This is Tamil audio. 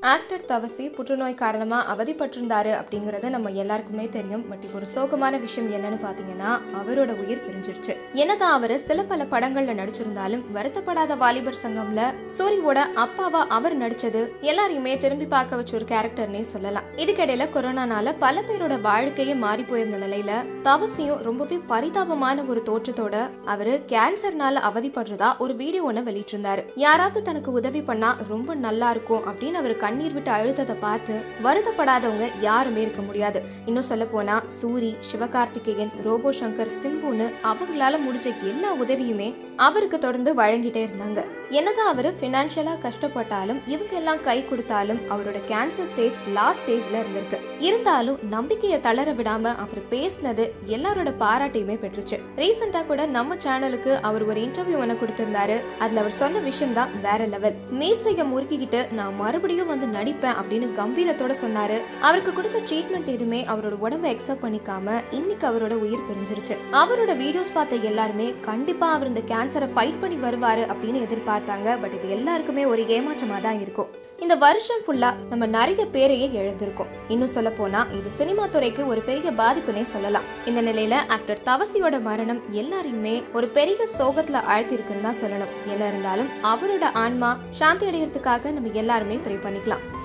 ஆக்டர் தவசி புற்றுநோய் காரணமா அவதிப்பட்டிருந்தாரு அப்படிங்கறது நம்ம எல்லாருக்குமே தெரியும் பட் இப்போ ஒரு சோகமான விஷயம் என்னன்னு பாத்தீங்கன்னா அவரோட உயிர் பிரிஞ்சிருச்சு என்னதான் அவரு சில பல படங்கள்ல நடிச்சிருந்தாலும் வருத்தப்படாத வாலிபர் சங்கம்ல சூரியோட அப்பாவா அவர் நடிச்சது எல்லாரையுமே திரும்பி பார்க்க வச்ச ஒரு கேரக்டர்னே சொல்லலாம் இதுக்கிடையில கொரோனானால பல பேரோட வாழ்க்கையே மாறி போயிருந்த நிலையில தவசியும் ரொம்பவே பரிதாபமான ஒரு தோற்றத்தோட அவரு கேன்சர்னால அவதிப்படுறதா ஒரு வீடியோ ஒண்ணு வெளியிட்டிருந்தாரு யாராவது தனக்கு உதவி பண்ணா ரொம்ப நல்லா இருக்கும் அப்படின்னு அவர் கண்ணீர் விட்டு அழுத்தத்தை பார்த்து வருத்தப்படாதவங்க யாருமே இருக்க முடியாது இன்னும் சொல்ல போனா சூரி சிவகார்த்திகேயன் ரோபோ சங்கர் சிம்புன்னு அவங்களால முடிஞ்ச எல்லா உதவியுமே அவருக்கு தொடர்ந்து வழங்கிட்டே இருந்தாங்க என்னதான் அவரு பினான்சியலா கஷ்டப்பட்டாலும் இவங்க எல்லாம் கை கொடுத்தாலும் அவரோட கேன்சர் ஸ்டேஜ் லாஸ்ட் ஸ்டேஜ்ல இருந்திருக்கு இருந்தாலும் நம்பிக்கையை தளர விடாம அவர் பேசினது எல்லாரோட பாராட்டையுமே பெற்றுச்சு ரீசெண்டா கூட நம்ம சேனலுக்கு அவர் ஒரு இன்டர்வியூ ஒன்று கொடுத்திருந்தாரு அதுல அவர் சொன்ன விஷயம் தான் வேற லெவல் மீசைய முறுக்கிக்கிட்டு நான் மறுபடியும் வந்து நடிப்பேன் அப்படின்னு கம்பீரத்தோட சொன்னாரு அவருக்கு கொடுத்த ட்ரீட்மெண்ட் எதுவுமே அவரோட உடம்ப எக்ஸப்ட் பண்ணிக்காம இன்னைக்கு அவரோட உயிர் பிரிஞ்சிருச்சு அவரோட வீடியோஸ் பார்த்த எல்லாருமே கண்டிப்பா அவர் இந்த கேன்சரை ஃபைட் பண்ணி வருவாரு அப்படின்னு எதிர்பார்த்தாங்க பட் இது எல்லாருக்குமே ஒரு ஏமாற்றமா தான் இருக்கும் இந்த வருஷம் ஃபுல்லா நம்ம நிறைய பேரையே எழுந்திருக்கோம் இன்னும் சொல்ல போனா இது சினிமா துறைக்கு ஒரு பெரிய பாதிப்புனே சொல்லலாம் இந்த நிலையில ஆக்டர் தவசியோட மரணம் எல்லாரையுமே ஒரு பெரிய சோகத்துல ஆழ்த்திருக்குன்னு தான் சொல்லணும் என்ன இருந்தாலும் அவரோட ஆன்மா சாந்தி அடைகிறதுக்காக நம்ம எல்லாருமே ப்ரே பண்ணிக்கலாம்